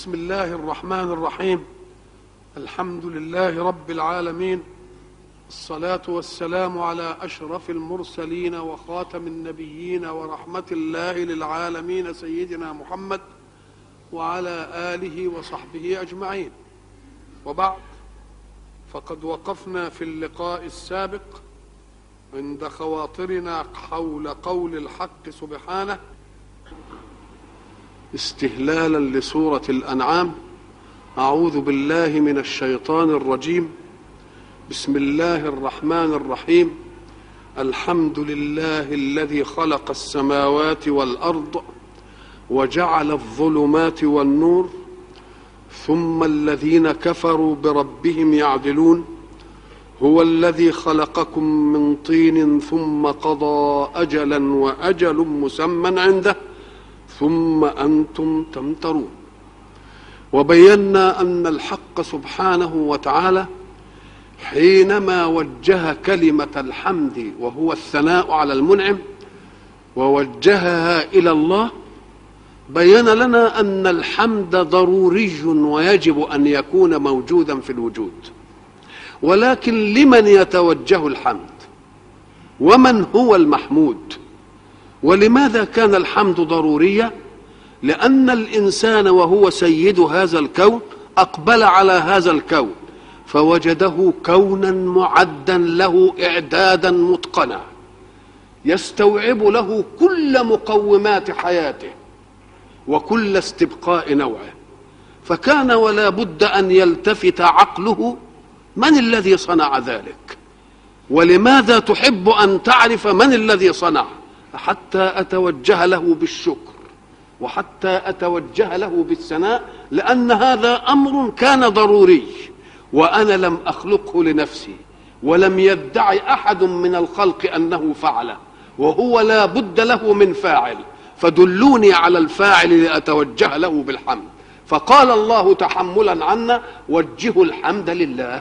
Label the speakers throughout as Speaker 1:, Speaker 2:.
Speaker 1: بسم الله الرحمن الرحيم الحمد لله رب العالمين الصلاة والسلام على أشرف المرسلين وخاتم النبيين ورحمة الله للعالمين سيدنا محمد وعلى آله وصحبه أجمعين وبعد فقد وقفنا في اللقاء السابق عند خواطرنا حول قول الحق سبحانه استهلالا لسورة الأنعام أعوذ بالله من الشيطان الرجيم بسم الله الرحمن الرحيم الحمد لله الذي خلق السماوات والأرض وجعل الظلمات والنور ثم الذين كفروا بربهم يعدلون هو الذي خلقكم من طين ثم قضى أجلا وأجل مسمى عنده ثم انتم تمترون وبينا ان الحق سبحانه وتعالى حينما وجه كلمه الحمد وهو الثناء على المنعم ووجهها الى الله بين لنا ان الحمد ضروري ويجب ان يكون موجودا في الوجود ولكن لمن يتوجه الحمد ومن هو المحمود ولماذا كان الحمد ضروريا لان الانسان وهو سيد هذا الكون اقبل على هذا الكون فوجده كونا معدا له اعدادا متقنا يستوعب له كل مقومات حياته وكل استبقاء نوعه فكان ولا بد ان يلتفت عقله من الذي صنع ذلك ولماذا تحب ان تعرف من الذي صنعه حتى اتوجه له بالشكر وحتى اتوجه له بالثناء لان هذا امر كان ضروري وانا لم اخلقه لنفسي ولم يدعي احد من الخلق انه فعله وهو لا بد له من فاعل فدلوني على الفاعل لاتوجه له بالحمد فقال الله تحملا عنا وجهوا الحمد لله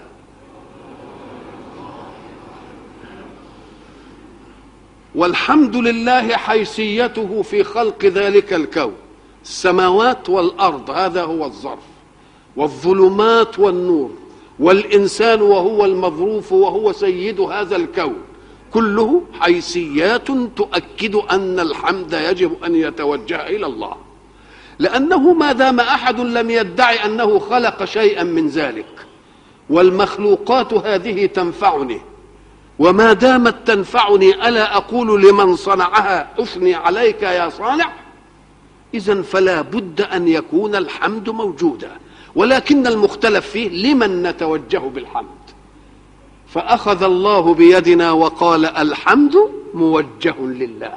Speaker 1: والحمد لله حيثيته في خلق ذلك الكون السماوات والارض هذا هو الظرف والظلمات والنور والانسان وهو المظروف وهو سيد هذا الكون كله حيثيات تؤكد ان الحمد يجب ان يتوجه الى الله لانه ما دام احد لم يدعي انه خلق شيئا من ذلك والمخلوقات هذه تنفعني وما دامت تنفعني الا اقول لمن صنعها اثني عليك يا صانع اذا فلا بد ان يكون الحمد موجودا ولكن المختلف فيه لمن نتوجه بالحمد فاخذ الله بيدنا وقال الحمد موجه لله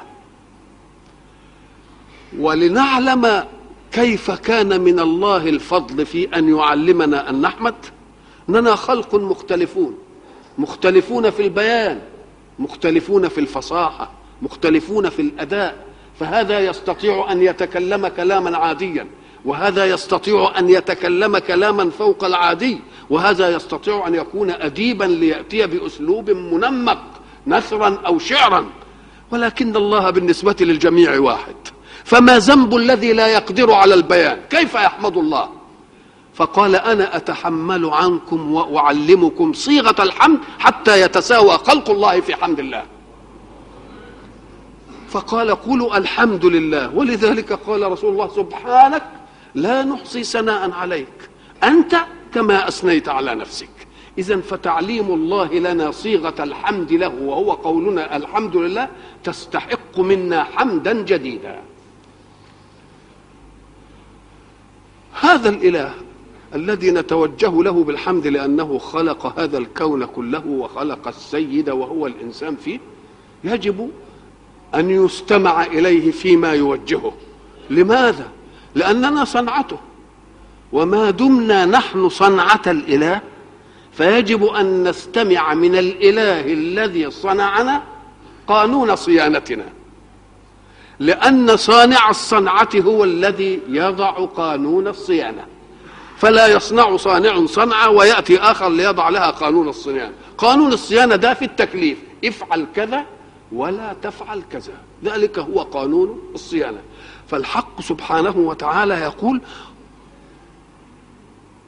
Speaker 1: ولنعلم كيف كان من الله الفضل في ان يعلمنا ان نحمد اننا خلق مختلفون مختلفون في البيان مختلفون في الفصاحه مختلفون في الاداء فهذا يستطيع ان يتكلم كلاما عاديا وهذا يستطيع ان يتكلم كلاما فوق العادي وهذا يستطيع ان يكون اديبا لياتي باسلوب منمق نثرا او شعرا ولكن الله بالنسبه للجميع واحد فما ذنب الذي لا يقدر على البيان كيف يحمد الله فقال انا اتحمل عنكم واعلمكم صيغه الحمد حتى يتساوى خلق الله في حمد الله فقال قولوا الحمد لله ولذلك قال رسول الله سبحانك لا نحصي ثناء عليك انت كما اثنيت على نفسك اذا فتعليم الله لنا صيغه الحمد له وهو قولنا الحمد لله تستحق منا حمدا جديدا هذا الاله الذي نتوجه له بالحمد لانه خلق هذا الكون كله وخلق السيد وهو الانسان فيه يجب ان يستمع اليه فيما يوجهه لماذا لاننا صنعته وما دمنا نحن صنعه الاله فيجب ان نستمع من الاله الذي صنعنا قانون صيانتنا لان صانع الصنعه هو الذي يضع قانون الصيانه فلا يصنع صانع صنعة ويأتي آخر ليضع لها قانون الصيانة قانون الصيانة ده في التكليف افعل كذا ولا تفعل كذا ذلك هو قانون الصيانة فالحق سبحانه وتعالى يقول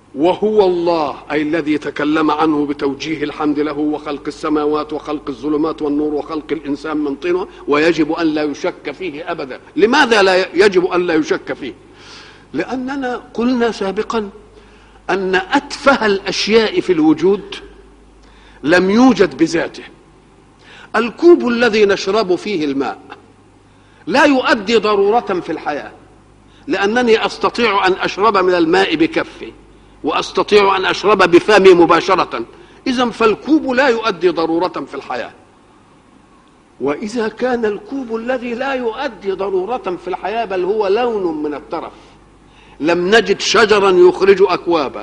Speaker 1: وهو الله أي الذي تكلم عنه بتوجيه الحمد له وخلق السماوات وخلق الظلمات والنور وخلق الإنسان من طين ويجب أن لا يشك فيه أبدا لماذا لا يجب أن لا يشك فيه لأننا قلنا سابقا أن أتفه الأشياء في الوجود لم يوجد بذاته الكوب الذي نشرب فيه الماء لا يؤدي ضرورة في الحياة لأنني أستطيع أن أشرب من الماء بكفي واستطيع ان اشرب بفمي مباشره اذا فالكوب لا يؤدي ضروره في الحياه واذا كان الكوب الذي لا يؤدي ضروره في الحياه بل هو لون من الترف لم نجد شجرا يخرج اكوابا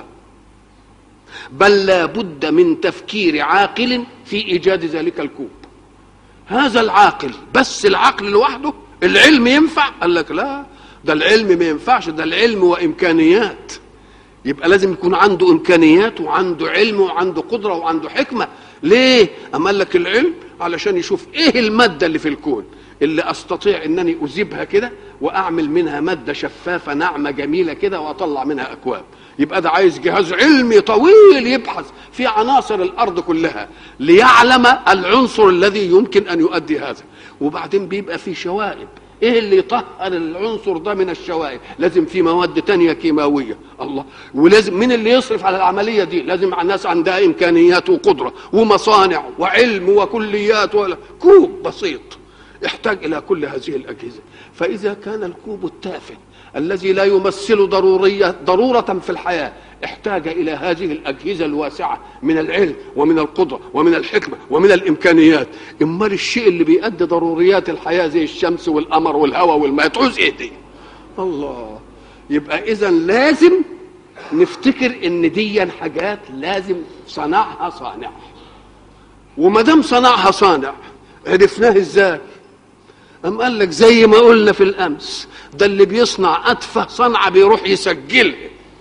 Speaker 1: بل لا بد من تفكير عاقل في ايجاد ذلك الكوب هذا العاقل بس العقل لوحده العلم ينفع قال لك لا ده العلم ما ينفعش ده العلم وامكانيات يبقى لازم يكون عنده امكانيات وعنده علم وعنده قدره وعنده حكمه ليه اما قال لك العلم علشان يشوف ايه الماده اللي في الكون اللي استطيع انني اذيبها كده واعمل منها ماده شفافه ناعمه جميله كده واطلع منها اكواب يبقى ده عايز جهاز علمي طويل يبحث في عناصر الارض كلها ليعلم العنصر الذي يمكن ان يؤدي هذا وبعدين بيبقى في شوائب ايه اللي يطهر العنصر ده من الشوائب لازم في مواد تانية كيماوية الله ولازم مين اللي يصرف على العملية دي لازم الناس عندها امكانيات وقدرة ومصانع وعلم وكليات ولا كوب بسيط يحتاج الى كل هذه الاجهزة فاذا كان الكوب التافه الذي لا يمثل ضرورية ضرورة في الحياة احتاج إلى هذه الأجهزة الواسعة من العلم ومن القدرة ومن الحكمة ومن الإمكانيات إمال الشيء اللي بيؤدي ضروريات الحياة زي الشمس والقمر والهواء والماء تعوز إيه دي الله يبقى إذا لازم نفتكر إن دي حاجات لازم صنعها صانع وما دام صنعها صانع عرفناه ازاي أم قال لك زي ما قلنا في الأمس ده اللي بيصنع أتفه صنعة بيروح يسجلها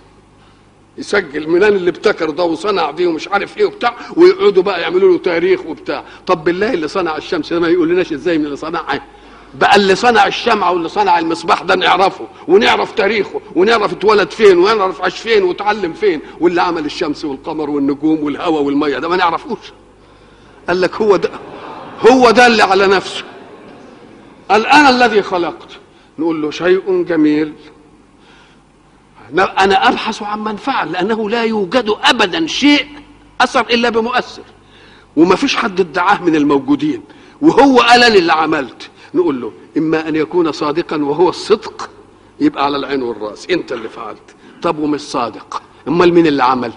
Speaker 1: يسجل منين اللي ابتكر ده وصنع دي ومش عارف ايه وبتاع ويقعدوا بقى يعملوا له تاريخ وبتاع طب بالله اللي صنع الشمس ده ما يقولناش ازاي من اللي صنعها بقى اللي صنع الشمعة واللي صنع المصباح ده نعرفه ونعرف تاريخه ونعرف اتولد فين ونعرف عاش فين وتعلم فين واللي عمل الشمس والقمر والنجوم والهواء والمية ده ما نعرفوش قال لك هو ده هو ده اللي على نفسه قال انا الذي خلقت نقول له شيء جميل انا ابحث عن منفعه لانه لا يوجد ابدا شيء اثر الا بمؤثر وما فيش حد ادعاه من الموجودين وهو قال انا اللي عملت نقول له اما ان يكون صادقا وهو الصدق يبقى على العين والراس انت اللي فعلت طب ومش صادق امال مين اللي عمل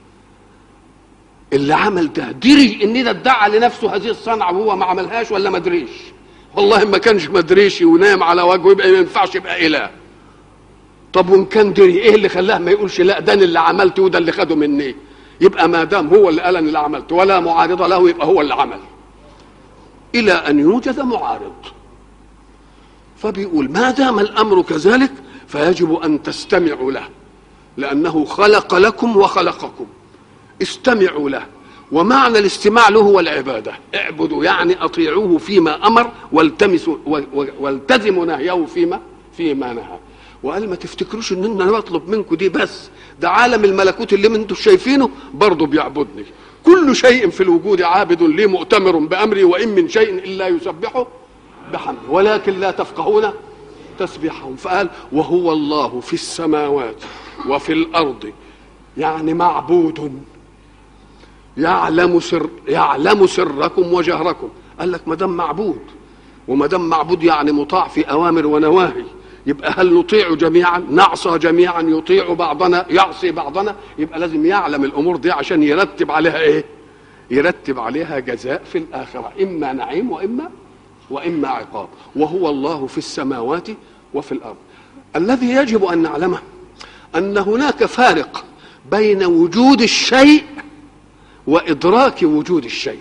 Speaker 1: اللي عمل ده دري ان ده ادعى لنفسه هذه الصنعه وهو ما عملهاش ولا ما دريش والله ما كانش ما دريش ونام على وجهه يبقى ما ينفعش يبقى اله طب وان كان دري ايه اللي خلاه ما يقولش لا ده اللي عملته وده اللي خده مني يبقى ما دام هو اللي قال انا اللي عملت ولا معارض له يبقى هو اللي عمل الى ان يوجد معارض فبيقول ما دام الامر كذلك فيجب ان تستمعوا له لانه خلق لكم وخلقكم استمعوا له ومعنى الاستماع له هو العبادة اعبدوا يعني أطيعوه فيما أمر والتمسوا والتزموا نهيه فيما فيما نهى وقال ما تفتكروش ان انا بطلب منكم دي بس ده عالم الملكوت اللي انتم شايفينه برضه بيعبدني كل شيء في الوجود عابد لي مؤتمر بامري وان من شيء الا يسبحه بحمده ولكن لا تفقهون تسبيحهم فقال وهو الله في السماوات وفي الارض يعني معبود يعلم سر يعلم سركم وجهركم قال لك ما دام معبود وما دام معبود يعني مطاع في اوامر ونواهي يبقى هل نطيع جميعا نعصى جميعا يطيع بعضنا يعصي بعضنا يبقى لازم يعلم الامور دي عشان يرتب عليها ايه يرتب عليها جزاء في الاخره اما نعيم واما واما عقاب وهو الله في السماوات وفي الارض الذي يجب ان نعلمه ان هناك فارق بين وجود الشيء وادراك وجود الشيء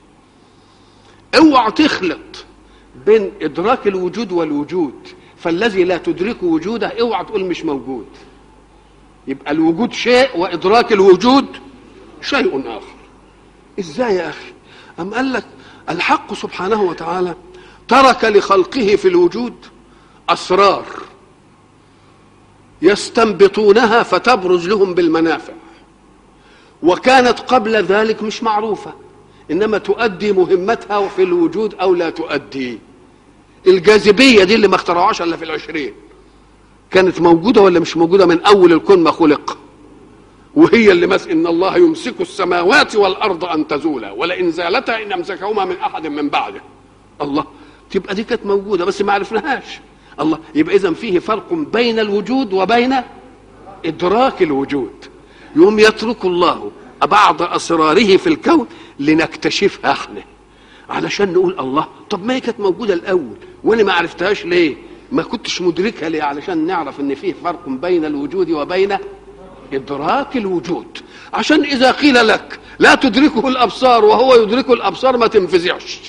Speaker 1: اوعى تخلط بين ادراك الوجود والوجود فالذي لا تدرك وجوده اوعى تقول مش موجود يبقى الوجود شيء وادراك الوجود شيء اخر ازاي يا اخي ام قال لك الحق سبحانه وتعالى ترك لخلقه في الوجود اسرار يستنبطونها فتبرز لهم بالمنافع وكانت قبل ذلك مش معروفة إنما تؤدي مهمتها في الوجود أو لا تؤدي الجاذبية دي اللي ما اخترعوهاش إلا في العشرين كانت موجودة ولا مش موجودة من أول الكون ما خلق وهي اللي مثل إن الله يمسك السماوات والأرض أن تزولا ولئن زالتا إن أمسكهما من أحد من بعده الله تبقى دي كانت موجودة بس ما عرفناهاش الله يبقى إذا فيه فرق بين الوجود وبين إدراك الوجود يوم يترك الله بعض أسراره في الكون لنكتشفها احنا علشان نقول الله طب ما هي كانت موجودة الأول وأنا ما عرفتهاش ليه ما كنتش مدركها ليه علشان نعرف ان فيه فرق بين الوجود وبين ادراك الوجود عشان اذا قيل لك لا تدركه الابصار وهو يدرك الابصار ما تنفزعش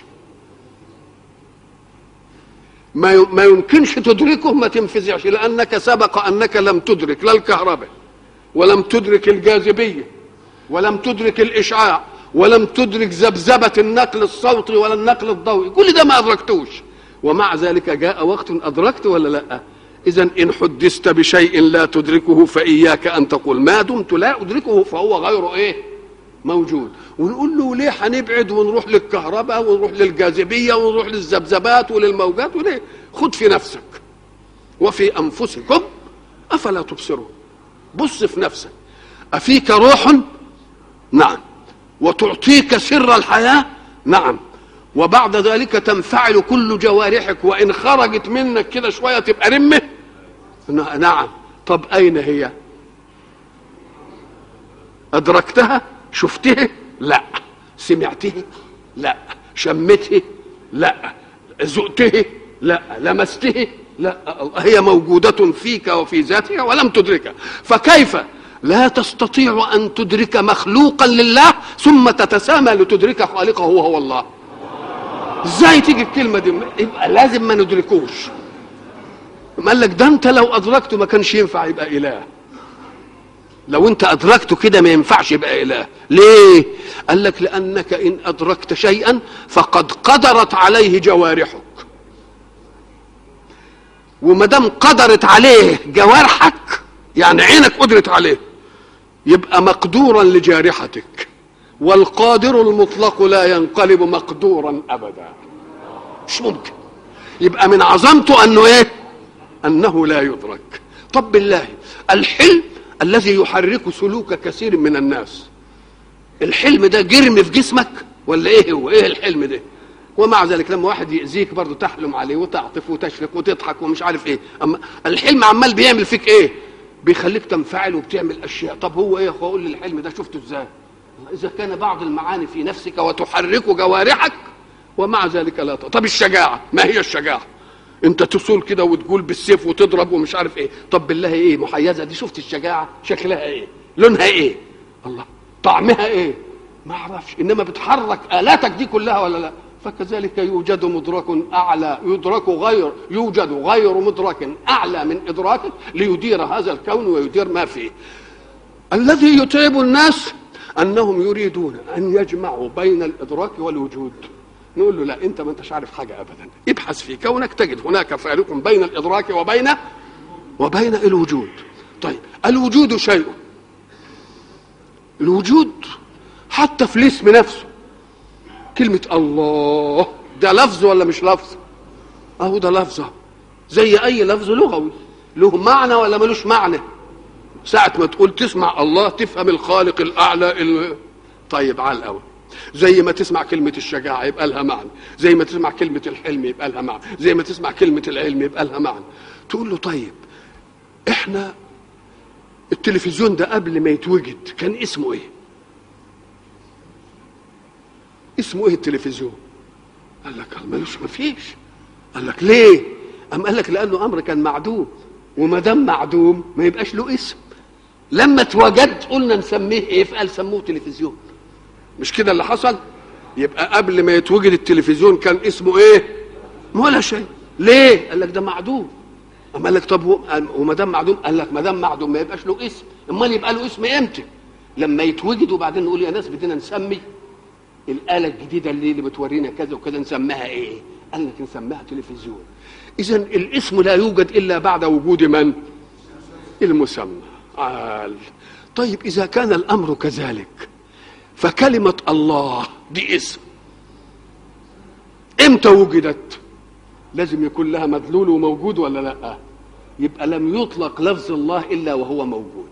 Speaker 1: ما ما يمكنش تدركه ما تنفزعش لانك سبق انك لم تدرك لا الكهرباء ولم تدرك الجاذبيه ولم تدرك الاشعاع ولم تدرك ذبذبه النقل الصوتي ولا النقل الضوئي كل ده ما ادركتوش ومع ذلك جاء وقت أدركت ولا لا إذا إن حدثت بشيء لا تدركه فإياك أن تقول ما دمت لا أدركه فهو غير إيه موجود ونقول له ليه هنبعد ونروح للكهرباء ونروح للجاذبية ونروح للذبذبات وللموجات وليه خد في نفسك وفي أنفسكم أفلا تبصرون بص في نفسك أفيك روح نعم وتعطيك سر الحياة نعم وبعد ذلك تنفعل كل جوارحك وان خرجت منك كده شويه تبقى رمه نعم طب اين هي ادركتها شفته لا سمعته لا شمته لا ذقته لا لمسته لا هي موجودة فيك وفي ذاتك ولم تدركها فكيف لا تستطيع أن تدرك مخلوقا لله ثم تتسامى لتدرك خالقه وهو الله ازاي تيجي الكلمه دي يبقى لازم ما ندركوش قال لك ده انت لو ادركته ما كانش ينفع يبقى اله لو انت ادركته كده ما ينفعش يبقى اله ليه قال لك لانك ان ادركت شيئا فقد قدرت عليه جوارحك وما دام قدرت عليه جوارحك يعني عينك قدرت عليه يبقى مقدورا لجارحتك والقادر المطلق لا ينقلب مقدورا ابدا مش ممكن يبقى من عظمته انه ايه انه لا يدرك طب بالله الحلم الذي يحرك سلوك كثير من الناس الحلم ده جرم في جسمك ولا ايه هو ايه الحلم ده ومع ذلك لما واحد يأذيك برضه تحلم عليه وتعطف وتشفق وتضحك ومش عارف ايه اما الحلم عمال بيعمل فيك ايه بيخليك تنفعل وبتعمل اشياء طب هو ايه قول لي الحلم ده شفته ازاي إذا كان بعض المعاني في نفسك وتحرك جوارحك ومع ذلك لا طب الشجاعة ما هي الشجاعة انت تصول كده وتقول بالسيف وتضرب ومش عارف ايه طب بالله ايه محيزة دي شفت الشجاعة شكلها ايه لونها ايه الله طعمها ايه ما اعرفش انما بتحرك الاتك دي كلها ولا لا فكذلك يوجد مدرك اعلى يدرك غير يوجد غير مدرك اعلى من ادراكك ليدير هذا الكون ويدير ما فيه الذي يتعب الناس انهم يريدون ان يجمعوا بين الادراك والوجود نقول له لا انت ما انتش عارف حاجه ابدا ابحث في كونك تجد هناك فارق بين الادراك وبين وبين الوجود طيب الوجود شيء الوجود حتى في الاسم نفسه كلمة الله ده لفظ ولا مش لفظ اهو ده لفظ زي اي لفظ لغوي له معنى ولا ملوش معنى ساعة ما تقول تسمع الله تفهم الخالق الأعلى ال... طيب على الأول زي ما تسمع كلمة الشجاعة يبقى لها معنى زي ما تسمع كلمة الحلم يبقى لها معنى زي ما تسمع كلمة العلم يبقى لها معنى تقول له طيب احنا التلفزيون ده قبل ما يتوجد كان اسمه ايه اسمه ايه التلفزيون قال لك ملوش ما فيش قال لك ليه أم قال لك لأنه أمر كان معدوم وما دام معدوم ما يبقاش له اسم لما اتوجد قلنا نسميه ايه فقال سموه تلفزيون مش كده اللي حصل يبقى قبل ما يتوجد التلفزيون كان اسمه ايه ولا شيء ليه قال لك ده معدوم اما قال لك طب وما دام معدوم قال لك ما دام معدوم ما يبقاش له اسم امال يبقى له اسم امتى لما يتوجد وبعدين نقول يا ناس بدنا نسمي الاله الجديده اللي, اللي بتورينا كذا وكذا نسميها ايه قال لك نسميها تلفزيون اذا الاسم لا يوجد الا بعد وجود من المسمى عال طيب اذا كان الامر كذلك فكلمه الله دي اسم امتى وجدت لازم يكون لها مدلول وموجود ولا لا يبقى لم يطلق لفظ الله الا وهو موجود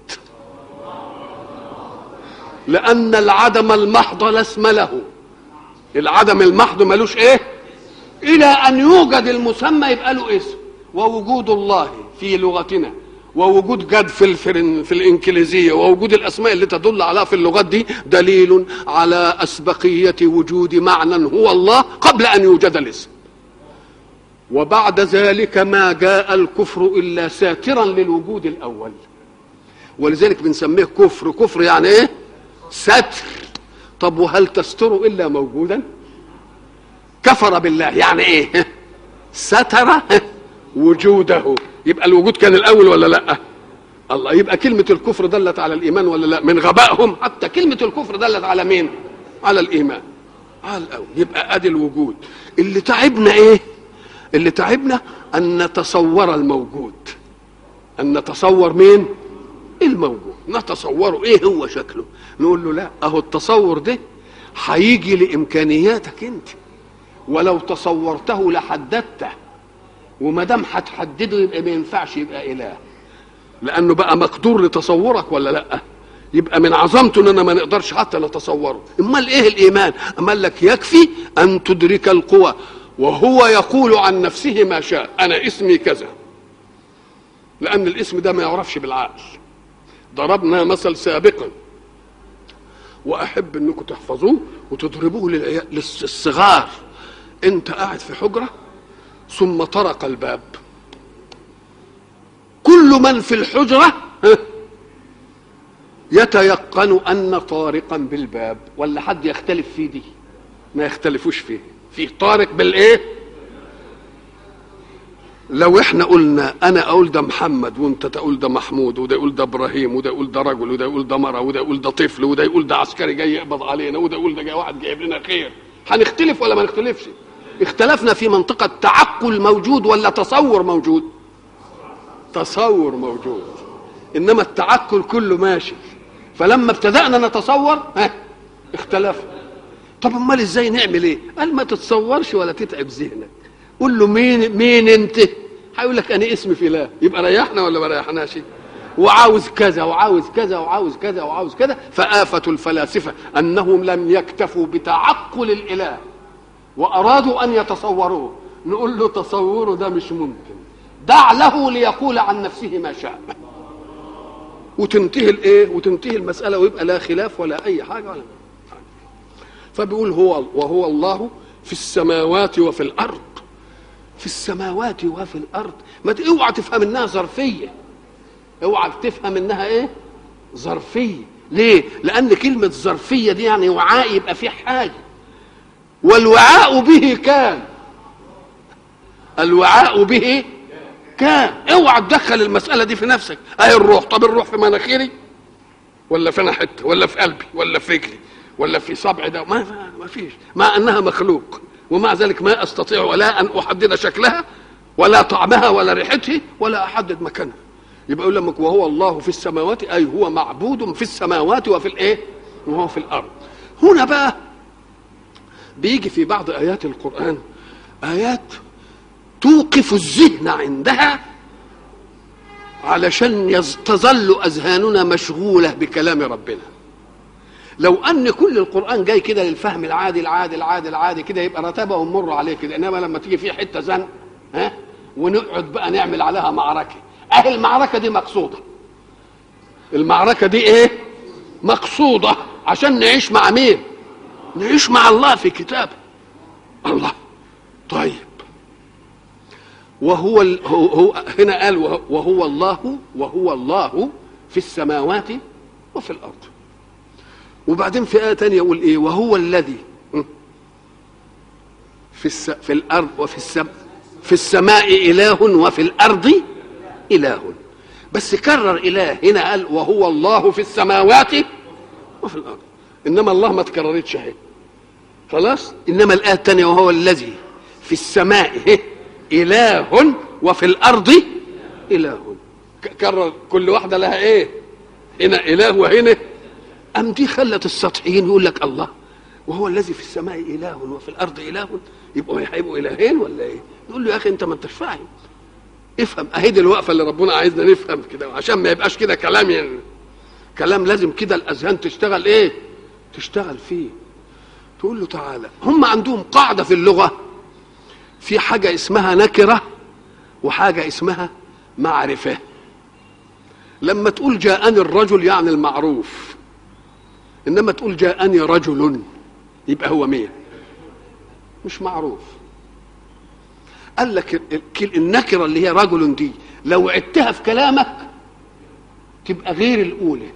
Speaker 1: لان العدم المحض لا اسم له العدم المحض ملوش ايه الى ان يوجد المسمى يبقى له اسم ووجود الله في لغتنا ووجود جد في الفرن في الانكليزيه ووجود الاسماء اللي تدل عليها في اللغات دي دليل على اسبقيه وجود معنى هو الله قبل ان يوجد الاسم وبعد ذلك ما جاء الكفر الا ساترا للوجود الاول ولذلك بنسميه كفر كفر يعني ايه ستر طب وهل تستر الا موجودا كفر بالله يعني ايه ستر وجوده يبقى الوجود كان الاول ولا لا الله يبقى كلمة الكفر دلت على الإيمان ولا لا من غبائهم حتى كلمة الكفر دلت على مين على الإيمان على الأول يبقى أدي الوجود اللي تعبنا إيه اللي تعبنا أن نتصور الموجود أن نتصور مين الموجود نتصوره إيه هو شكله نقول له لا أهو التصور ده هيجي لإمكانياتك أنت ولو تصورته لحددته وما دام هتحدده يبقى ما ينفعش يبقى اله لانه بقى مقدور لتصورك ولا لا يبقى من عظمته اننا ما نقدرش حتى نتصوره امال ايه الايمان امال لك يكفي ان تدرك القوى وهو يقول عن نفسه ما شاء انا اسمي كذا لان الاسم ده ما يعرفش بالعقل ضربنا مثل سابقا واحب انكم تحفظوه وتضربوه للصغار انت قاعد في حجره ثم طرق الباب كل من في الحجرة يتيقن أن طارقا بالباب ولا حد يختلف في دي ما يختلفوش فيه في طارق بالإيه لو احنا قلنا انا اقول ده محمد وانت تقول ده محمود وده يقول ده ابراهيم وده يقول ده رجل وده يقول ده مره وده يقول ده طفل وده يقول ده عسكري جاي يقبض علينا وده يقول ده جاي واحد جايب لنا خير هنختلف ولا ما نختلفش اختلفنا في منطقة تعقل موجود ولا تصور موجود تصور موجود إنما التعقل كله ماشي فلما ابتدأنا نتصور ها اختلفنا طب امال ازاي نعمل ايه قال ما تتصورش ولا تتعب ذهنك قول له مين مين انت هيقول لك انا اسمي فلان يبقى ريحنا ولا ما ريحناش وعاوز كذا وعاوز كذا وعاوز كذا وعاوز كذا فآفة الفلاسفة أنهم لم يكتفوا بتعقل الإله وارادوا ان يتصوروه نقول له تصوره ده مش ممكن دع له ليقول عن نفسه ما شاء وتنتهي الايه وتنتهي المساله ويبقى لا خلاف ولا اي حاجه ولا فبيقول هو وهو الله في السماوات وفي الارض في السماوات وفي الارض ما اوعى تفهم انها ظرفيه اوعى تفهم انها ايه ظرفيه ليه لان كلمه ظرفيه دي يعني وعاء يبقى فيه حاجه والوعاء به كان الوعاء به كان اوعى تدخل المساله دي في نفسك اهي الروح طب الروح في مناخيري ولا في انا حته ولا في قلبي ولا في رجلي ولا في صبعي ده ما ما فيش مع انها مخلوق ومع ذلك ما استطيع ولا ان احدد شكلها ولا طعمها ولا ريحتها ولا احدد مكانها يبقى يقول لك وهو الله في السماوات اي هو معبود في السماوات وفي الايه وهو في الارض هنا بقى بيجي في بعض ايات القران ايات توقف الذهن عندها علشان تظل اذهاننا مشغوله بكلام ربنا لو ان كل القران جاي كده للفهم العادي العادي العادي العادي كده يبقى رتبه ونمر عليه كده انما لما تيجي فيه حته زنق ها ونقعد بقى نعمل عليها معركه اهي المعركه دي مقصوده المعركه دي ايه مقصوده عشان نعيش مع مين نعيش مع الله في كتابه الله طيب وهو ال... هو, هو هنا قال وهو, وهو الله وهو الله في السماوات وفي الارض وبعدين في آية تانية يقول إيه وهو الذي في الس... في الأرض وفي السماء في السماء إله وفي الأرض إله بس كرر إله هنا قال وهو الله في السماوات وفي الأرض إنما الله ما تكررتش أهي خلاص إنما الآية الثانية وهو الذي في السماء إله وفي الأرض إله كرر كل واحده لها ايه هنا اله وهنا ام دي خلت السطحيين يقول لك الله وهو الذي في السماء اله وفي الارض اله يبقوا هيبقوا الهين ولا ايه يقول له يا اخي انت ما انتش فاهم افهم اهي دي الوقفه اللي ربنا عايزنا نفهم كده عشان ما يبقاش كده كلام يعني كلام لازم كده الاذهان تشتغل ايه تشتغل فيه تقول له تعالى هم عندهم قاعده في اللغه في حاجه اسمها نكره وحاجه اسمها معرفه لما تقول جاءني الرجل يعني المعروف انما تقول جاءني رجل يبقى هو مين مش معروف قال لك النكره اللي هي رجل دي لو عدتها في كلامك تبقى غير الاولى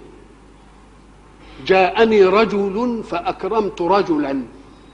Speaker 1: جاءني رجل فاكرمت رجلا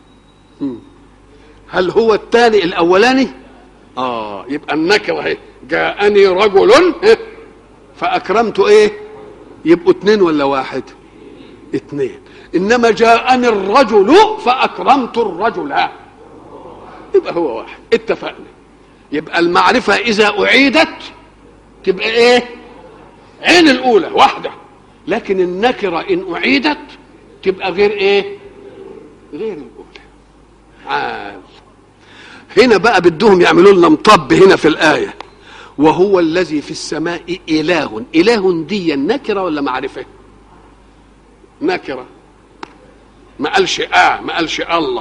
Speaker 1: هل هو الثاني الاولاني اه يبقى النكره اهي جاءني رجل فاكرمت ايه يبقوا اثنين ولا واحد اثنين انما جاءني الرجل فاكرمت الرجل يبقى هو واحد اتفقنا يبقى المعرفه اذا اعيدت تبقى ايه عين الاولى واحده لكن النكره ان اعيدت تبقى غير ايه غير الاولى عال هنا بقى بدهم يعملوا لنا مطب هنا في الايه وهو الذي في السماء اله اله دي نكره ولا معرفه نكره ما قالش اه ما قالش الله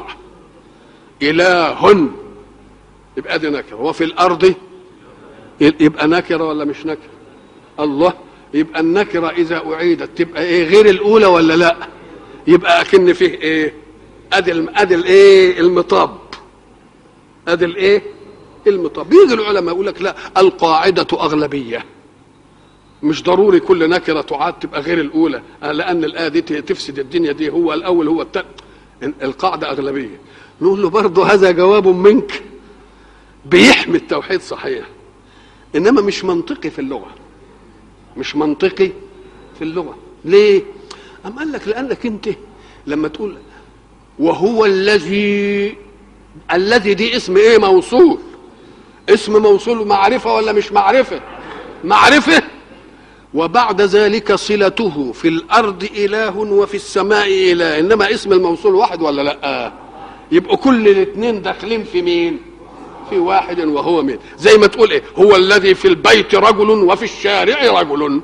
Speaker 1: اله يبقى دي نكره وفي الارض يبقى نكره ولا مش نكره الله يبقى النكره اذا اعيدت تبقى ايه غير الاولى ولا لا يبقى اكن فيه ايه ادي ادي الايه المطاب ادي الايه المطاب يجي العلماء يقول لك لا القاعده اغلبيه مش ضروري كل نكره تعاد تبقى غير الاولى لان الايه دي تفسد الدنيا دي هو الاول هو الثاني القاعده اغلبيه نقول له برضه هذا جواب منك بيحمي التوحيد صحيح انما مش منطقي في اللغه مش منطقي في اللغه ليه ام قال لك لانك انت لما تقول وهو الذي الذي دي اسم ايه موصول اسم موصول معرفه ولا مش معرفه معرفه وبعد ذلك صلته في الارض اله وفي السماء اله انما اسم الموصول واحد ولا لا يبقوا كل الاثنين داخلين في مين في واحد وهو مين زي ما تقول ايه هو الذي في البيت رجل وفي الشارع رجل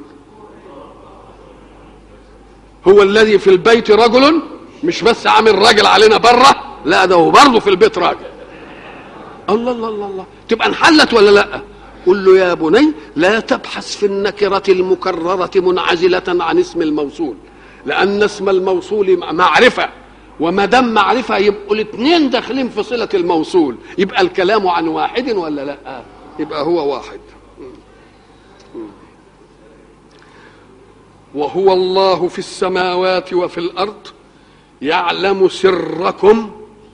Speaker 1: هو الذي في البيت رجل مش بس عامل راجل علينا بره لا ده هو برضه في البيت راجل الله الله الله الله تبقى انحلت ولا لا قل له يا بني لا تبحث في النكرة المكررة منعزلة عن اسم الموصول لأن اسم الموصول معرفة وما دام معرفة يبقوا الاثنين داخلين في صلة الموصول يبقى الكلام عن واحد ولا لا يبقى هو واحد وهو الله في السماوات وفي الأرض يعلم سركم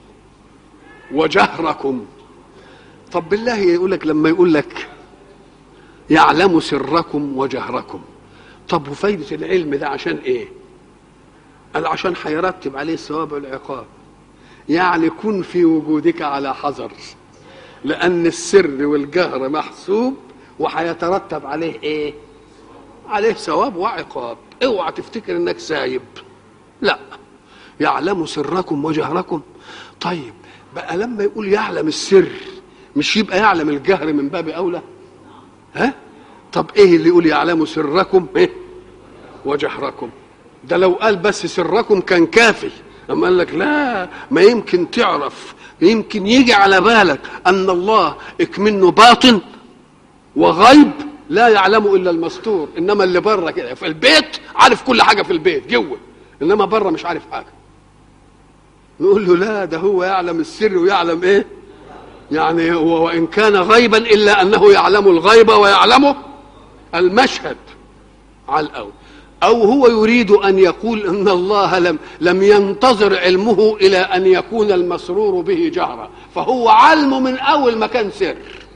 Speaker 1: وجهركم طب بالله يقول لك لما يقول لك يعلم سركم وجهركم طب وفايدة العلم ده عشان ايه قال عشان هيرتب عليه الثواب والعقاب يعني كن في وجودك على حذر لأن السر والجهر محسوب وهيترتب عليه ايه عليه ثواب وعقاب اوعى تفتكر انك سايب لا يعلم سركم وجهركم طيب بقى لما يقول يعلم السر مش يبقى يعلم الجهر من باب اولى ها طب ايه اللي يقول يعلم سركم ايه وجهركم ده لو قال بس سركم كان كافي اما قال لك لا ما يمكن تعرف يمكن يجي على بالك ان الله اكمنه باطن وغيب لا يعلم الا المستور انما اللي بره كده في البيت عارف كل حاجه في البيت جوه انما بره مش عارف حاجه نقول له لا ده هو يعلم السر ويعلم ايه يعني هو وان كان غيبا الا انه يعلم الغيب ويعلم المشهد على الاول او هو يريد ان يقول ان الله لم لم ينتظر علمه الى ان يكون المسرور به جهرا فهو علمه من اول ما كان سر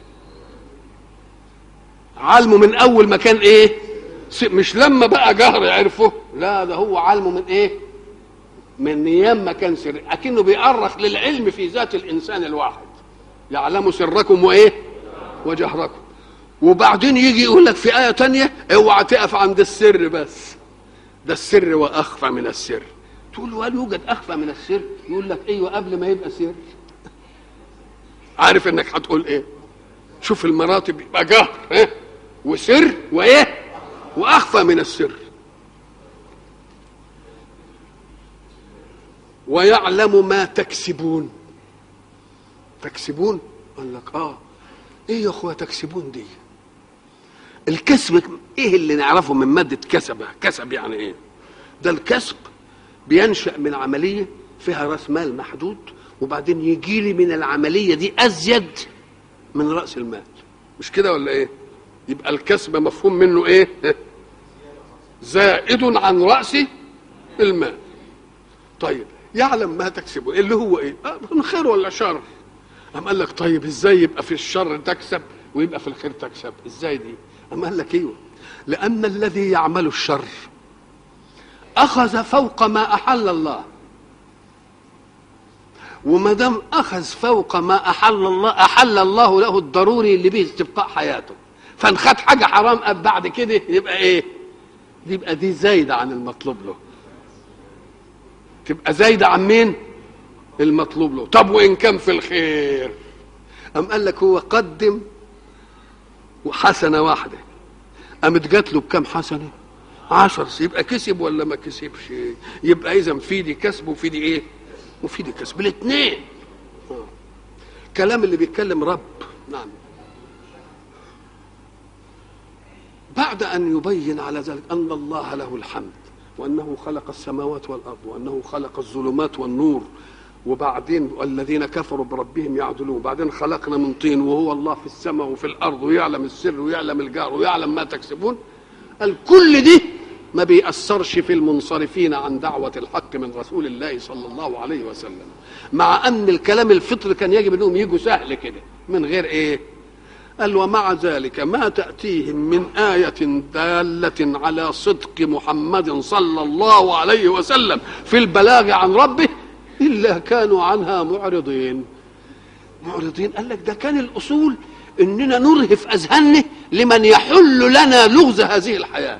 Speaker 1: علمه من اول ما كان ايه مش لما بقى جهر عرفه لا ده هو علمه من ايه من ايام ما كان سر اكنه بيأرخ للعلم في ذات الانسان الواحد يعلم سركم وايه وجهركم وبعدين يجي يقول لك في آية تانية اوعى تقف عند السر بس ده السر وأخفى من السر تقول له هل يوجد أخفى من السر يقول لك أيوة قبل ما يبقى سر عارف انك هتقول ايه شوف المراتب يبقى جهر إيه؟ وسر وايه واخفى من السر ويعلم ما تكسبون تكسبون قال لك اه ايه يا اخويا تكسبون دي الكسب ايه اللي نعرفه من ماده كسبه كسب يعني ايه ده الكسب بينشا من عمليه فيها راس مال محدود وبعدين يجي لي من العمليه دي ازيد من راس المال مش كده ولا ايه يبقى الكسب مفهوم منه ايه زائد عن راس المال طيب يعلم ما تكسبه اللي هو ايه آه من خير ولا شر أم قال لك طيب ازاي يبقى في الشر تكسب ويبقى في الخير تكسب ازاي دي أم قال لك ايوه لان الذي يعمل الشر اخذ فوق ما احل الله وما دام اخذ فوق ما احل الله احل الله له الضروري اللي به استبقاء حياته فان خد حاجه حرام بعد كده يبقى ايه يبقى دي زايده عن المطلوب له تبقى زايده عن مين المطلوب له طب وان كان في الخير أم قال لك هو قدم حسنه واحده قامت جات له بكام حسنه عشر يبقى كسب ولا ما كسبش يبقى اذا في دي كسب وفي دي ايه وفي دي كسب الاثنين كلام اللي بيتكلم رب نعم بعد ان يبين على ذلك ان الله له الحمد وانه خلق السماوات والارض وانه خلق الظلمات والنور وبعدين الذين كفروا بربهم يعدلون وبعدين خلقنا من طين وهو الله في السماء وفي الارض ويعلم السر ويعلم الجار ويعلم ما تكسبون قال كل دي ما بيأثرش في المنصرفين عن دعوة الحق من رسول الله صلى الله عليه وسلم مع أن الكلام الفطر كان يجب أنهم يجوا سهل كده من غير إيه قال ومع ذلك ما تأتيهم من آية دالة على صدق محمد صلى الله عليه وسلم في البلاغ عن ربه إلا كانوا عنها معرضين معرضين قال لك ده كان الأصول إننا نرهف أذهاننا لمن يحل لنا لغز هذه الحياة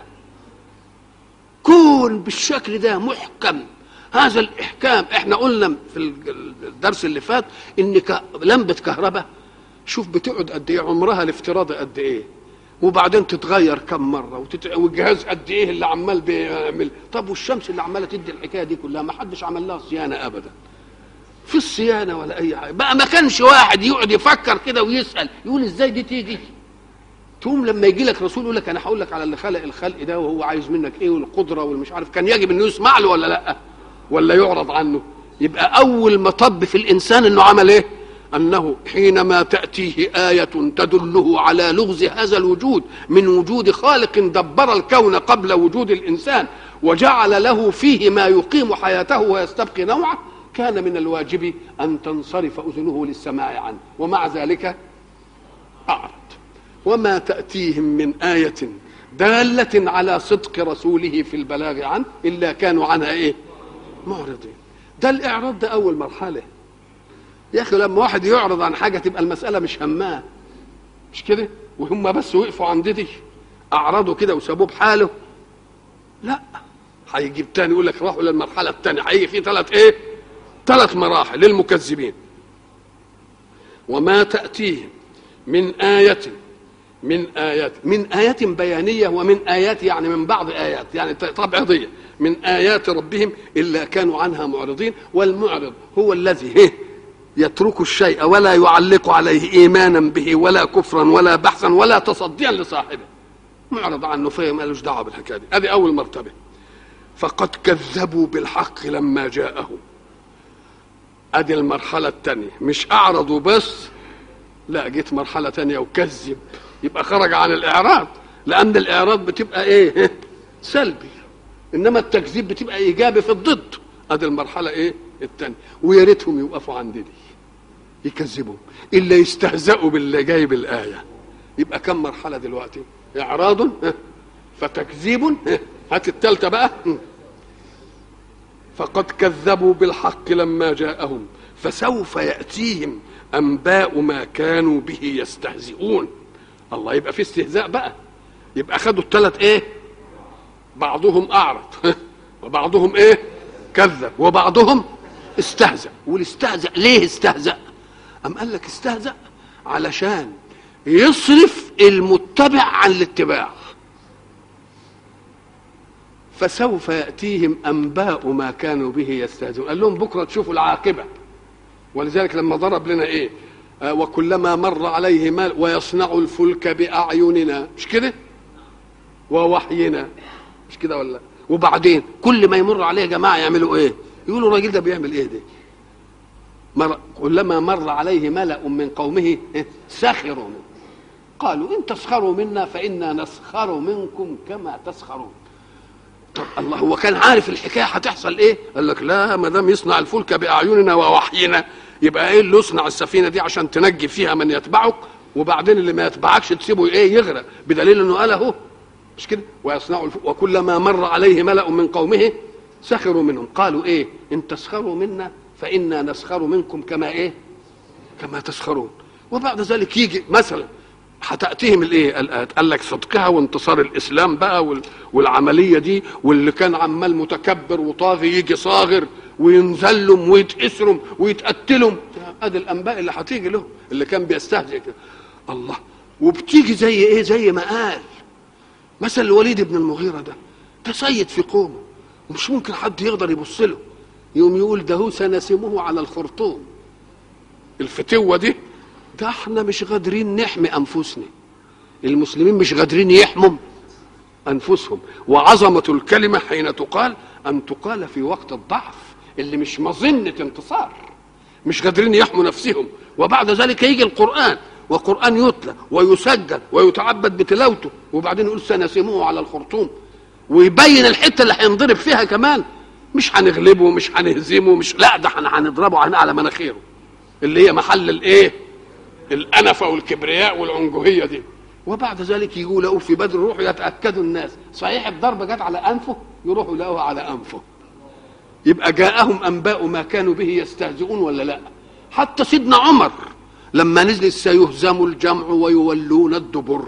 Speaker 1: كون بالشكل ده محكم هذا الإحكام احنا قلنا في الدرس اللي فات إن لمبة كهرباء شوف بتقعد قد ايه عمرها الافتراضي قد ايه وبعدين تتغير كم مره وتت... والجهاز قد ايه اللي عمال بيعمل طب والشمس اللي عماله تدي الحكايه دي كلها ما حدش عمل لها صيانه ابدا في الصيانه ولا اي حاجه بقى ما كانش واحد يقعد يفكر كده ويسال يقول ازاي دي تيجي تقوم لما يجي لك رسول يقول لك انا هقول لك على اللي خلق الخلق ده وهو عايز منك ايه والقدره والمش عارف كان يجب انه يسمع له ولا لا ولا يعرض عنه يبقى اول مطب في الانسان انه عمل ايه انه حينما تاتيه ايه تدله على لغز هذا الوجود من وجود خالق دبر الكون قبل وجود الانسان وجعل له فيه ما يقيم حياته ويستبقي نوعه كان من الواجب ان تنصرف اذنه للسماع عنه ومع ذلك اعرض وما تاتيهم من ايه داله على صدق رسوله في البلاغ عنه الا كانوا عنها ايه معرضين ده الاعراض ده اول مرحله يا اخي لما واحد يعرض عن حاجه تبقى المساله مش هماه مش كده وهم بس وقفوا عند دي اعرضوا كده وسابوه بحاله لا هيجيب تاني يقول لك راحوا للمرحله الثانيه هيجي في ثلاث ايه ثلاث مراحل للمكذبين وما تاتيهم من ايه من آيات من آيات بيانية ومن آيات يعني من بعض آيات يعني تبعضية من آيات ربهم إلا كانوا عنها معرضين والمعرض هو الذي يترك الشيء ولا يعلق عليه ايمانا به ولا كفرا ولا بحثا ولا تصديا لصاحبه معرض عنه فهم مالوش دعوه بالحكايه دي هذه اول مرتبه فقد كذبوا بالحق لما جاءهم ادي المرحله الثانيه مش اعرضوا بس لا جيت مرحله ثانيه وكذب يبقى خرج عن الاعراض لان الاعراض بتبقى ايه سلبي انما التكذيب بتبقى ايجابي في الضد ادي المرحله ايه الثانيه ويا ريتهم يوقفوا عند دي يكذبوا الا يستهزئوا باللي جاي بالايه يبقى كم مرحله دلوقتي اعراض فتكذيب هات الثالثه بقى فقد كذبوا بالحق لما جاءهم فسوف ياتيهم انباء ما كانوا به يستهزئون الله يبقى في استهزاء بقى يبقى خدوا الثلاث ايه بعضهم اعرض وبعضهم ايه كذب وبعضهم استهزأ والاستهزأ ليه استهزأ أم قال لك استهزأ علشان يصرف المتبع عن الاتباع فسوف يأتيهم أنباء ما كانوا به يستهزئون قال لهم بكرة تشوفوا العاقبة ولذلك لما ضرب لنا إيه آه وكلما مر عليه مال ويصنع الفلك بأعيننا مش كده ووحينا مش كده ولا وبعدين كل ما يمر عليه جماعة يعملوا إيه يقولوا الراجل ده بيعمل إيه ده مر كلما مر عليه ملأ من قومه سخروا منه قالوا إن تسخروا منا فإنا نسخر منكم كما تسخرون طب الله هو كان عارف الحكايه هتحصل ايه؟ قال لك لا ما دام يصنع الفلك باعيننا ووحينا يبقى ايه اللي يصنع السفينه دي عشان تنجي فيها من يتبعك وبعدين اللي ما يتبعكش تسيبه ايه يغرق بدليل انه قال اهو مش كده؟ ويصنع الفلك وكلما مر عليه ملأ من قومه سخروا منهم قالوا ايه؟ ان تسخروا منا فانا نسخر منكم كما ايه؟ كما تسخرون وبعد ذلك يجي مثلا هتاتيهم الايه الآيات قال لك صدقها وانتصار الاسلام بقى والعمليه دي واللي كان عمال متكبر وطاغي يجي صاغر وينزلهم ويتأسرهم ويتقتلهم ادي الانباء اللي هتيجي له اللي كان بيستهزئ كده الله وبتيجي زي ايه زي ما قال مثل الوليد بن المغيره ده ده سيد في قومه ومش ممكن حد يقدر يبص له يوم يقول ده هو سنسمه على الخرطوم الفتوه دي ده احنا مش قادرين نحمي انفسنا المسلمين مش قادرين يحموا انفسهم وعظمه الكلمه حين تقال ان تقال في وقت الضعف اللي مش مظنه انتصار مش قادرين يحموا نفسهم وبعد ذلك يجي القران وقران يتلى ويسجل ويتعبد بتلاوته وبعدين يقول سنسمه على الخرطوم ويبين الحته اللي هينضرب فيها كمان مش هنغلبه مش هنهزمه مش لا ده احنا هنضربه على مناخيره اللي هي محل الايه الأنفة والكبرياء والعنجهية دي وبعد ذلك يقولوا في بدر يروحوا يتأكدوا الناس صحيح الضربة جت على أنفه يروحوا يلاقوها على أنفه يبقى جاءهم أنباء ما كانوا به يستهزئون ولا لا حتى سيدنا عمر لما نزل سيهزم الجمع ويولون الدبر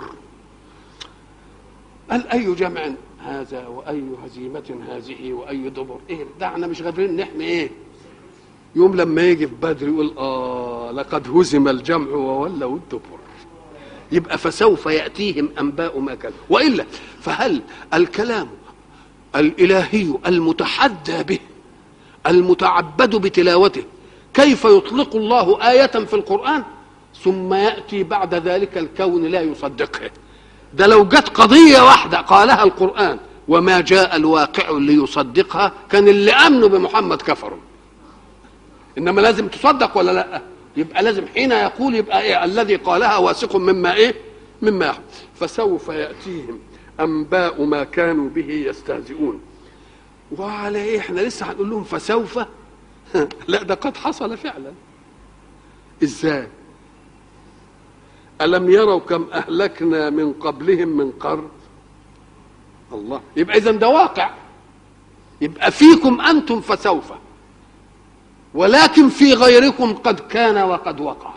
Speaker 1: قال أي جمع هذا وأي هزيمة هذه وأي دبر إيه ده احنا مش قادرين نحمي إيه يوم لما يجي في بدر يقول اه لقد هزم الجمع وولوا الدبر يبقى فسوف ياتيهم انباء ما كان والا فهل الكلام الالهي المتحدى به المتعبد بتلاوته كيف يطلق الله آية في القرآن ثم يأتي بعد ذلك الكون لا يصدقه ده لو جت قضية واحدة قالها القرآن وما جاء الواقع ليصدقها كان اللي أمنوا بمحمد كفروا انما لازم تصدق ولا لا يبقى لازم حين يقول يبقى ايه الذي قالها واثق مما ايه مما يحدث فسوف ياتيهم انباء ما كانوا به يستهزئون وعلى ايه احنا لسه هنقول لهم فسوف لا ده قد حصل فعلا ازاي الم يروا كم اهلكنا من قبلهم من قرن الله يبقى اذا ده واقع يبقى فيكم انتم فسوف ولكن في غيركم قد كان وقد وقع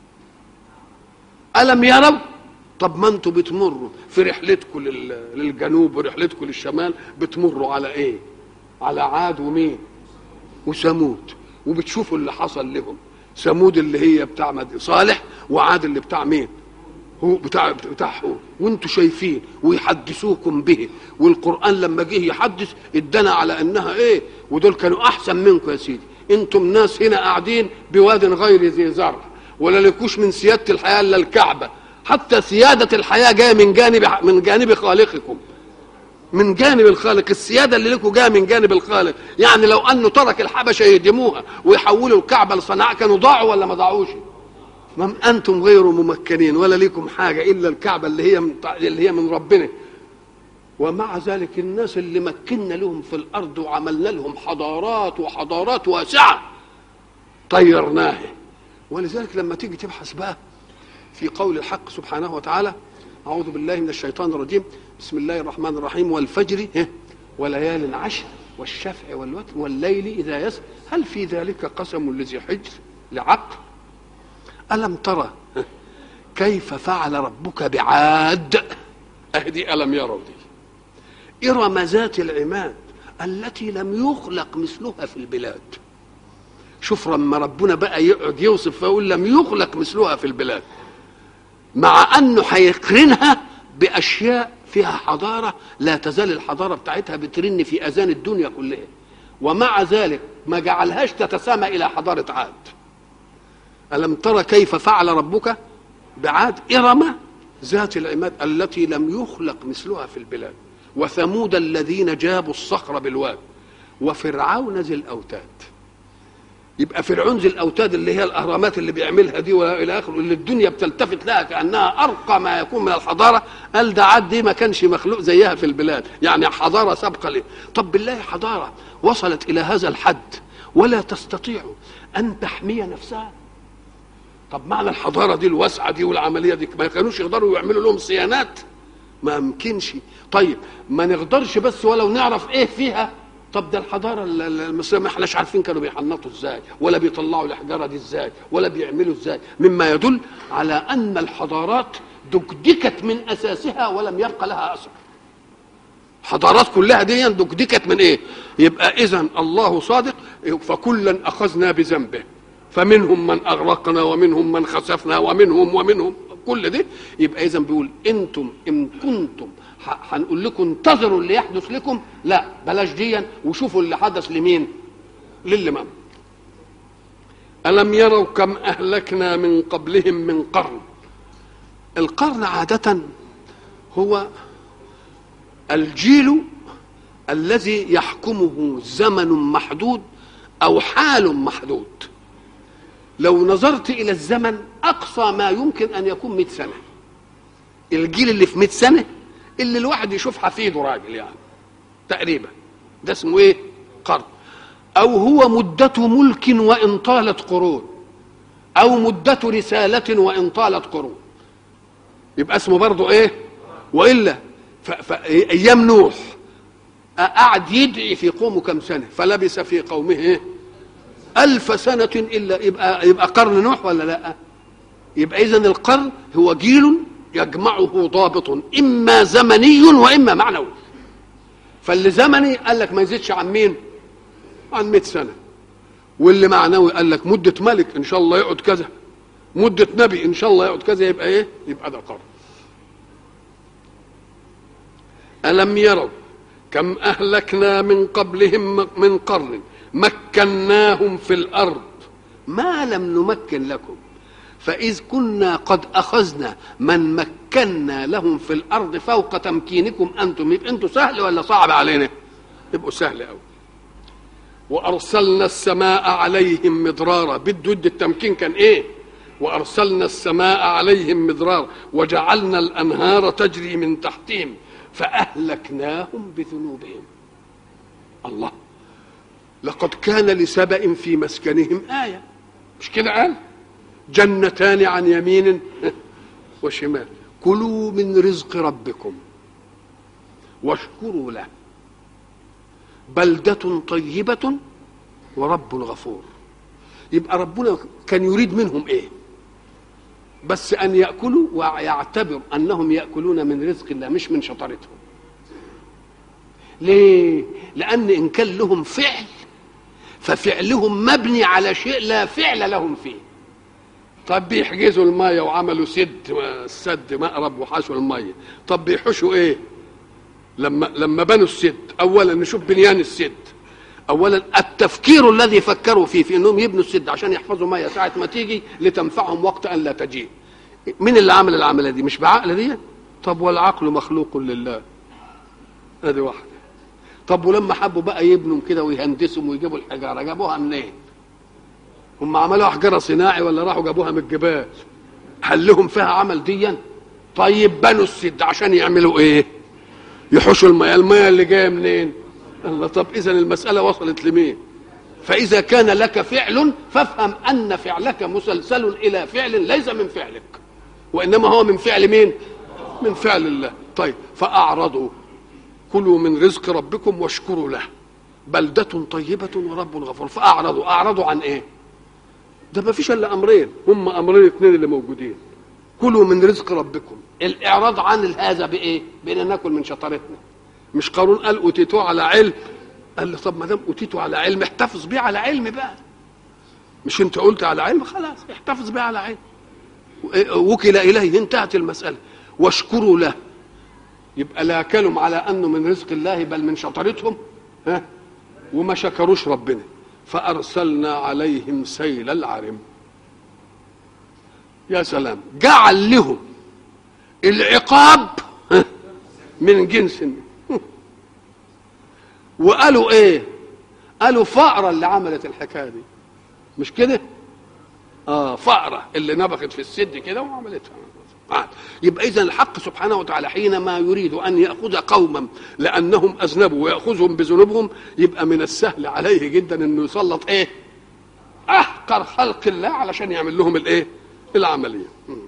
Speaker 1: ألم يروا طب ما انتوا بتمروا في رحلتكم للجنوب ورحلتكم للشمال بتمروا على ايه على عاد ومين وثمود وبتشوفوا اللي حصل لهم ثمود اللي هي بتاع صالح وعاد اللي بتاع مين هو بتاع بتاعهم وانتوا شايفين ويحدثوكم به والقران لما جه يحدث ادانا على انها ايه ودول كانوا احسن منكم يا سيدي انتم ناس هنا قاعدين بواد غير ذي زرع ولا لكوش من سياده الحياه الا الكعبه حتى سياده الحياه جايه من جانب من جانب خالقكم من جانب الخالق السياده اللي لكم جايه من جانب الخالق يعني لو انه ترك الحبشه يهدموها ويحولوا الكعبه لصنعاء كانوا ضاعوا ولا ما ضاعوش ما انتم غير ممكنين ولا لكم حاجه الا الكعبه اللي هي من اللي هي من ربنا ومع ذلك الناس اللي مكنا لهم في الارض وعملنا لهم حضارات وحضارات واسعه طيرناها ولذلك لما تيجي تبحث بقى في قول الحق سبحانه وتعالى اعوذ بالله من الشيطان الرجيم بسم الله الرحمن الرحيم والفجر وليال عشر والشفع والوتر والليل اذا يسر هل في ذلك قسم لذي حجر لعقل الم ترى كيف فعل ربك بعاد اهدي الم يروا دي ارم ذات العماد التي لم يخلق مثلها في البلاد شوف لما ربنا بقى يقعد يوصف فيقول لم يخلق مثلها في البلاد مع انه هيقرنها باشياء فيها حضاره لا تزال الحضاره بتاعتها بترن في اذان الدنيا كلها ومع ذلك ما جعلهاش تتسامى الى حضاره عاد الم ترى كيف فعل ربك بعاد ارم ذات العماد التي لم يخلق مثلها في البلاد وثمود الذين جابوا الصخر بالواد وفرعون ذي الاوتاد يبقى فرعون ذي الاوتاد اللي هي الاهرامات اللي بيعملها دي والى اخره اللي الدنيا بتلتفت لها كانها ارقى ما يكون من الحضاره قال ده عاد دي ما كانش مخلوق زيها في البلاد يعني حضاره سابقه ليه طب بالله حضاره وصلت الى هذا الحد ولا تستطيع ان تحمي نفسها طب معنى الحضاره دي الواسعه دي والعمليه دي ما كانوش يقدروا يعملوا لهم صيانات ما يمكنش طيب ما نقدرش بس ولو نعرف ايه فيها طب ده الحضاره المصريه ما احناش عارفين كانوا بيحنطوا ازاي ولا بيطلعوا الحجاره دي ازاي ولا بيعملوا ازاي مما يدل على ان الحضارات دكدكت من اساسها ولم يبقى لها اثر حضارات كلها دي دكدكت من ايه يبقى اذا الله صادق فكلا اخذنا بذنبه فمنهم من اغرقنا ومنهم من خسفنا ومنهم ومنهم كل ده يبقى اذا بيقول انتم ان كنتم هنقول لكم انتظروا اللي يحدث لكم لا بلاش ديا وشوفوا اللي حدث لمين للامام الم يروا كم اهلكنا من قبلهم من قرن القرن عاده هو الجيل الذي يحكمه زمن محدود او حال محدود لو نظرت الى الزمن اقصى ما يمكن ان يكون 100 سنه الجيل اللي في 100 سنه اللي الواحد يشوف حفيده راجل يعني تقريبا ده اسمه ايه قرن او هو مدة ملك وان طالت قرون او مدة رسالة وان طالت قرون يبقى اسمه برضه ايه والا ف... ف... ايام نوح قعد يدعي في قومه كم سنه فلبث في قومه ايه ألف سنة إلا يبقى يبقى قرن نوح ولا لا؟ يبقى إذا القرن هو جيل يجمعه ضابط إما زمني وإما معنوي. فاللي زمني قال لك ما يزيدش عن مين؟ عن 100 سنة. واللي معنوي قال لك مدة ملك إن شاء الله يقعد كذا. مدة نبي إن شاء الله يقعد كذا يبقى إيه؟ يبقى ده قرن. ألم يروا كم أهلكنا من قبلهم من قرن مكناهم في الارض ما لم نمكن لكم فاذ كنا قد اخذنا من مكنا لهم في الارض فوق تمكينكم انتم يبقى انتم سهل ولا صعب علينا يبقوا سهل قوي وارسلنا السماء عليهم مدرارا بده التمكين كان ايه وارسلنا السماء عليهم مدرارا وجعلنا الانهار تجري من تحتهم فاهلكناهم بذنوبهم الله لقد كان لسبأ في مسكنهم آية مش كده قال جنتان عن يمين وشمال كلوا من رزق ربكم واشكروا له بلدة طيبة ورب غفور يبقى ربنا كان يريد منهم ايه بس ان ياكلوا ويعتبر انهم ياكلون من رزق الله مش من شطارتهم ليه لان ان كان لهم فعل ففعلهم مبني على شيء لا فعل لهم فيه طب بيحجزوا المية وعملوا سد السد مقرب وحشوا المية طب بيحشوا ايه لما لما بنوا السد اولا نشوف بنيان السد اولا التفكير الذي فكروا فيه في انهم يبنوا السد عشان يحفظوا ميه ساعه ما تيجي لتنفعهم وقت ان لا تجيء مين اللي عمل العمليه دي مش بعقل دي طب والعقل مخلوق لله ادي واحده طب ولما حبوا بقى يبنوا كده ويهندسوا ويجيبوا الحجاره جابوها منين هم عملوا حجاره صناعي ولا راحوا جابوها من الجبال هل لهم فيها عمل ديا طيب بنوا السد عشان يعملوا ايه يحوشوا المياه المياه اللي جايه منين الله طب اذا المساله وصلت لمين فاذا كان لك فعل فافهم ان فعلك مسلسل الى فعل ليس من فعلك وانما هو من فعل مين من فعل الله طيب فاعرضوا كلوا من رزق ربكم واشكروا له بلدة طيبة ورب غفور فأعرضوا أعرضوا عن إيه؟ ده ما فيش إلا أمرين هم أمرين اثنين اللي موجودين كلوا من رزق ربكم الاعراض عن هذا بايه بان ناكل من شطارتنا مش قارون قال اوتيتوه على علم قال له طب ما دام اوتيته على علم احتفظ بيه على علم بقى مش انت قلت على علم خلاص احتفظ بيه على علم وكل اليه انتهت المساله واشكروا له يبقى لا كلم على انه من رزق الله بل من شطارتهم ها وما شكروش ربنا فارسلنا عليهم سيل العرم يا سلام جعل لهم العقاب من جنس وقالوا ايه قالوا فأرة اللي عملت الحكايه دي مش كده اه فأرة اللي نبخت في السد كده وعملتها آه. يبقى اذا الحق سبحانه وتعالى حينما يريد ان ياخذ قوما لانهم اذنبوا وياخذهم بذنوبهم يبقى من السهل عليه جدا انه يسلط ايه احقر خلق الله علشان يعمل لهم الايه العمليه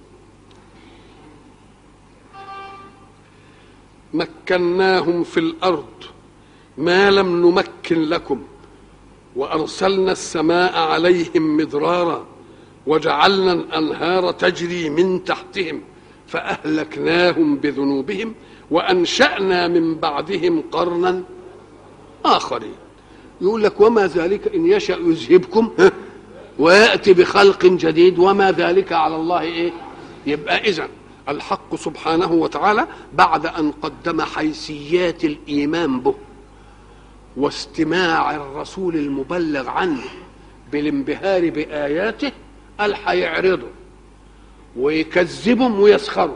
Speaker 1: مكناهم في الارض ما لم نمكن لكم وارسلنا السماء عليهم مدرارا وجعلنا الانهار تجري من تحتهم فاهلكناهم بذنوبهم وانشانا من بعدهم قرنا اخرين يقول لك وما ذلك ان يشا يذهبكم وياتي بخلق جديد وما ذلك على الله ايه يبقى اذا الحق سبحانه وتعالى بعد ان قدم حيثيات الايمان به واستماع الرسول المبلغ عنه بالانبهار باياته قال هيعرضوا ويكذبهم ويسخروا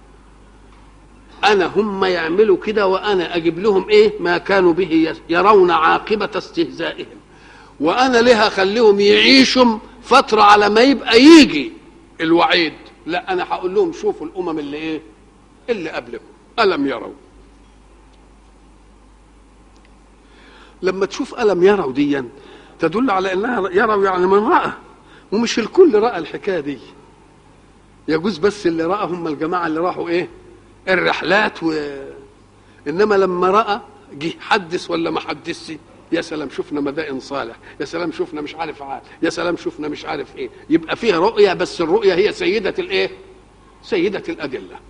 Speaker 1: انا هم يعملوا كده وانا اجيب لهم ايه ما كانوا به يرون عاقبه استهزائهم وانا ليه اخليهم يعيشوا فتره على ما يبقى يجي الوعيد لا انا هقول لهم شوفوا الامم اللي ايه اللي قبلكم الم يروا لما تشوف الم يروا ديا تدل على انها يروا يعني من راى ومش الكل راى الحكايه دي يجوز بس اللي راى هم الجماعه اللي راحوا ايه الرحلات و انما لما راى جه حدث ولا ما حدثش يا سلام شفنا مدائن صالح يا سلام شفنا مش عارف عاد يا سلام شفنا مش عارف ايه يبقى فيها رؤية بس الرؤية هي سيدة الايه سيدة الأدلة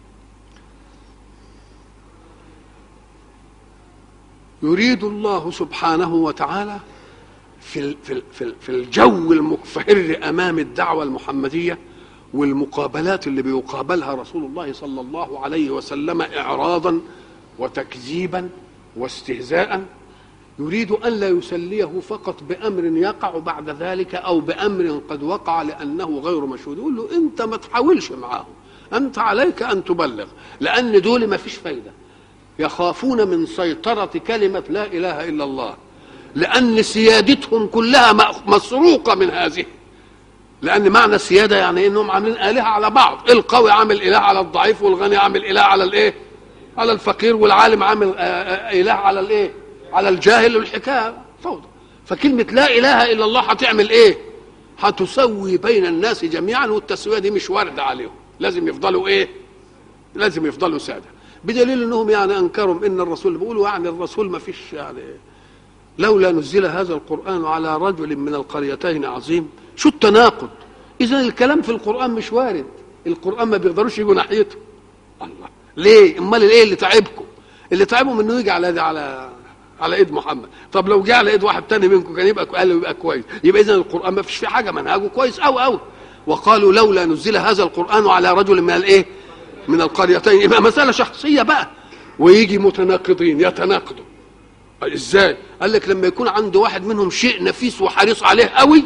Speaker 1: يريد الله سبحانه وتعالى في في في الجو المكفهر امام الدعوه المحمديه والمقابلات اللي بيقابلها رسول الله صلى الله عليه وسلم اعراضا وتكذيبا واستهزاء يريد ألا يسليه فقط بأمر يقع بعد ذلك أو بأمر قد وقع لأنه غير مشهود يقول له أنت ما تحاولش معاهم أنت عليك أن تبلغ لأن دول ما فيش فايدة يخافون من سيطرة كلمة لا إله إلا الله لأن سيادتهم كلها مسروقة من هذه لأن معنى السيادة يعني إنهم عاملين آلهة على بعض القوي عامل إله على الضعيف والغني عامل إله على الإيه على الفقير والعالم عامل إله على الإيه على الجاهل والحكايه فوضى فكلمه لا اله الا الله هتعمل ايه هتسوي بين الناس جميعا والتسويه دي مش وارده عليهم لازم يفضلوا ايه لازم يفضلوا ساده بدليل انهم يعني انكروا ان الرسول بيقولوا يعني الرسول ما فيش يعني لولا نزل هذا القران على رجل من القريتين عظيم شو التناقض اذا الكلام في القران مش وارد القران ما بيقدروش يجوا ناحيته الله ليه امال ايه اللي تعبكم اللي تعبهم انه يجي على على على ايد محمد طب لو جه على ايد واحد تاني منكم كان يبقى قال يبقى كويس يبقى اذا القران ما فيش فيه حاجه منهجه كويس قوي قوي وقالوا لولا نزل هذا القران على رجل من الايه من القريتين يبقى مساله شخصيه بقى ويجي متناقضين يتناقضوا ازاي قال لك لما يكون عنده واحد منهم شيء نفيس وحريص عليه قوي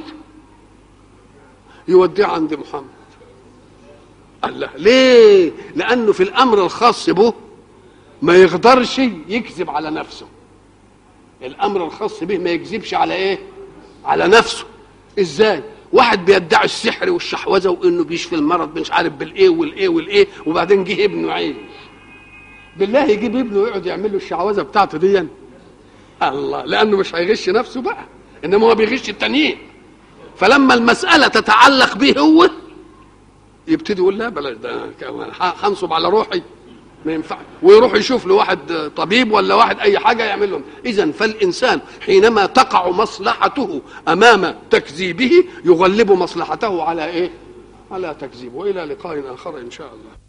Speaker 1: يوديه عند محمد قال له ليه لانه في الامر الخاص به ما يقدرش يكذب على نفسه الامر الخاص به ما يكذبش على ايه على نفسه ازاي واحد بيدعي السحر والشحوذه وانه بيشفي المرض مش عارف بالايه والايه والايه وبعدين جه ابنه عين بالله يجيب ابنه ويقعد يعمل له الشعوذه بتاعته دي الله لانه مش هيغش نفسه بقى انما هو بيغش التانيين فلما المساله تتعلق به هو يبتدي يقول لا بلاش ده هنصب على روحي ما ينفع ويروح يشوف له واحد طبيب ولا واحد اي حاجه يعمل لهم اذا فالانسان حينما تقع مصلحته امام تكذيبه يغلب مصلحته على ايه على تكذيب والى لقاء اخر ان شاء الله